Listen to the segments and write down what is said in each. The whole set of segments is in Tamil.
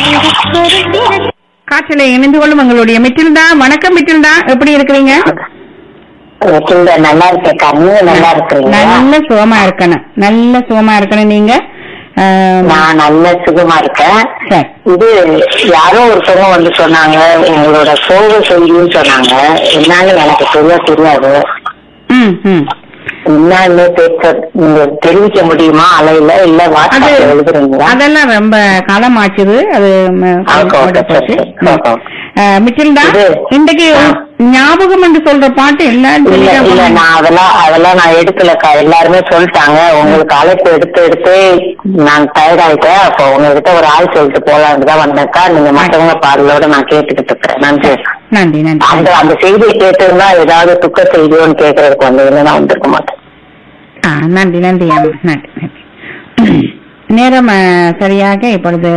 காற்றில இணைந்து கொள்ளும் எங்களுடைய மிட்டில்டா வணக்கம் மிட்டில்டா எப்படி இருக்கிறீங்க வெற்றில நல்லா இருக்கேக்கா நீங்க நல்லா இருக்கிறீங்க நல்ல சுகமா இருக்கணும் நல்ல சுகமா இருக்கணும் நீங்க ஆஹ், நான் நல்ல சுகமா இருக்கேன் சரி இது யாரோ ஒருத்தவங்க வந்து சொன்னாங்க உங்களோட சோக செய்தின்னு சொன்னாங்க என்னன்னு எனக்கு சரியா தெரியாது ம் ம் என்னன்னு பேச நீங்க தெரிவிக்க முடியுமா அலையில இல்ல அது வாட்ஸ்அப்ல எழுதுறீங்களா அதெல்லாம் ரொம்ப காலமாச்சுது அது ம- ஓகே, ஓகே, போச்சு. சரி, ஓகே. ஆஹ், மிட்டில்டா இது, இன்றைக்கு ஆ. ஞாபகம் என்று சொல்ற பாட்டு எல்லாரும் இல்ல சொல்லிட்டே இல்ல போனாங்க. நான் அதெல்லாம் அதெல்லாம் நான் எடுக்கலக்கா எல்லாருமே சொல்லிட்டாங்க உங்களுக்கு அழைப்பு எடுத்து எடுத்து நான் டயர்ட் ஆயிட்டேன் அப்போ உங்ககிட்ட ஒரு ஆள் சொல்லிட்டு போலான்னு தான் வந்தேக்கா நீங்க மத்தவங்க பாடலோட நான் கேட்டுக்கிட்டு இருக்கிறேன் நன்றி நன்றி நன்றி அந்த அந்த செய்தியை கேட்டிருந்தா ஏதாவது துக்க செய்தியோன்னு கேட்கறதுக்கு வந்து நான் வந்திருக்க மாட்டேன் ஆ, நன்றி நன்றி அம்மா நன்றி நன்றி நேரம் ஆ, சரியாக இப்பொழுது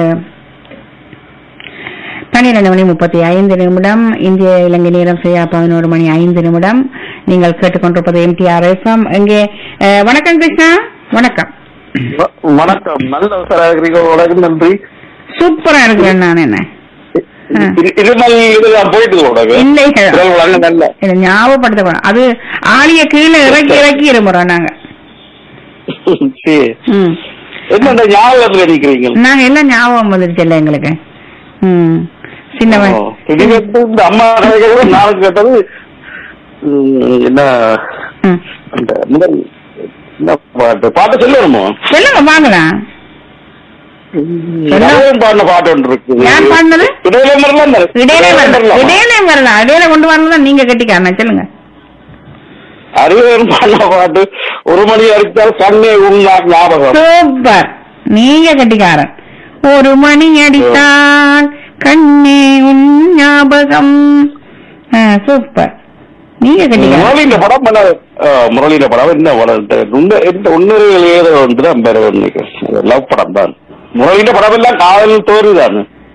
பன்னிரண்டு மணி முப்பத்தி ஐந்து நிமிடம் இந்திய இலங்கை நேரம் சரியா பதினோரு மணி ஐந்து நிமிடம் நீங்கள் கேட்டுக்கொண்டிருப்பது எம்டிஆர் எஃப்எம் இங்கே ஆ, வணக்கம் கிருஷ்ணா வணக்கம் வ- வணக்கம் நல்ல அவசரம் இருக்கிறீங்க உலகம் நன்றி சூப்பரா இருக்கிறேன் நான் என்ன ஆ. இரு- இருமல் இதுதான் போயிட்டு உலக இல்லை வழங்க நல்ல இதை ஞாபகப்படுத்த போறோம் அது ஆளிய கீழே இறக்கி இறக்கி இருமுறோம் நாங்க சரி. ம் என்ன இந்த ஞாபகத்துல நிக்கிறீங்க நாங்க எல்லாம் ஞாபகம் வந்துருச்சு இல்ல எங்களுக்கு ம் சின்னவன் ஓ, இது வந்து இந்த அம்மா கதைகள் நான் கேட்டது ம், என்ன ம். அந்த முதல் என்ன பாட்டு பாட்டு சொல்லணுமோ சொல்லுங்க வாங்கலாம் என்ன? நிறைய பாடின பாட்டு ஒன்று இருக்கு யார் பாடினது? இடையில வரலாம் தானே? இடையிலே வரலாம் வரலாம். இடையிலே வரலாம் இடையில கொண்டு வரலாம் நீங்க கட்டிக்காரன சொல்லுங்க அறிவன் பாடின பாட்டு ஒரு மணி அடித்தால் கண்ணே உன் ஞாபகம் சூப்பர் நீங்க கட்டிக்காரன் ஒரு மணி அடித்தால் கண்ணே உன் ஞாபகம் ஆ, சூப்பர் நீங்க கட்டிக்காரன் முரளியில படம் பண்ண முரளியில படம் என்ன படம் இந்த உண்மை- இந்த உன்னர்கள் ஏதோ ஒன்று தான் பேர் நினைக்கிறேன் லவ் படம் தான் முரளியில படம் எல்லாம் காதல் தோறு தான்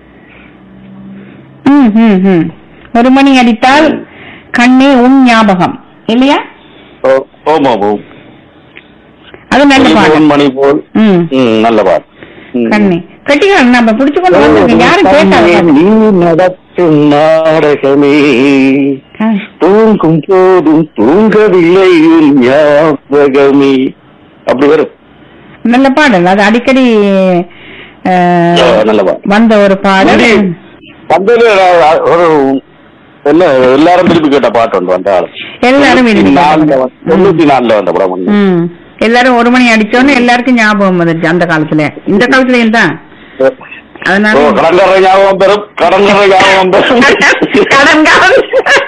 ம், ம், ம். ஒரு மணி அடித்தால் கண்ணே உன் ஞாபகம் இல்லையா ஓமா ஓம் அது நல்ல பாடம் மணி போல் ம் ம், நல்ல பாடம் ம். கண்ணே கட்டிக்காரன் நம்ம பிடிச்சு கொண்டு வந்திருக்கோம் யாரும் கேட்டாங்க நீ நடத்தும் நாடகமே தூங்கும் போதும் தூங்கவில்லை உன் ஞாபகமே அப்படி வரும் நல்ல பாடல் அது அடிக்கடி அஹ், ஆ, நல்ல பாடம் வந்த ஒரு பாடல் சரி. வந்ததுல ஒரு என்ன எல்லாரும் திருப்பி கேட்ட பாட்டு ஒன்று வந்த ஆளு எல்லாரும் விரும்பி நாலுல கேட்டாங்க. வந்த- தொண்ணூத்தி நாலுல வந்த படம் ஒண்ணு. ம். எல்லாரும் ஒரு மணி அடிச்சோன்னு எல்லாருக்கும் ஞாபகம் வந்துருச்சு அந்த காலத்துல இந்த காலத்துலயும் தான் ஓ, அதனால கடற்கரை ஞாபகம் பெறும் கடற்கரை ஞாபகம் பெறும் கடன்காரன்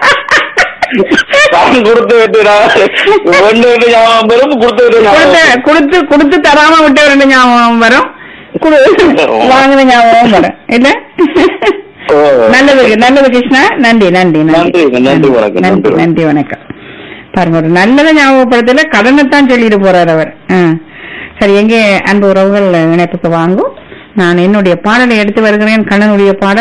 கடன் கொடுத்து விட்டுடா ஒன்று விட்டு ஞாபகம் பெறும் கொடுத்து விட்டு கொடுத்து ஞாபகம் கொடுத்து கொடுத்து தராம விட்ட ரெண்டு ஞாபகம் வரும் குடு- வாங்கின ஞாபகம் வரும் இல்ல ஓ. நல்லது நல்லது கிருஷ்ணா நன்றி நன்றி நன்றி, நன்றி, வணக்கம், நன்றி நன்றி. நன்றி வணக்கம் பாருங்க ஒரு நல்லதை ஞாபகப்படுத்தல கடனைத்தான் சொல்லிட்டு போறார் அவர் ஆ. சரி எங்கே அன்பு உறவுகள் இணைப்புக்கு வாங்கும் நான் என்னுடைய பாடலை எடுத்து வருகிறேன் கண்ணனுடைய பாடல்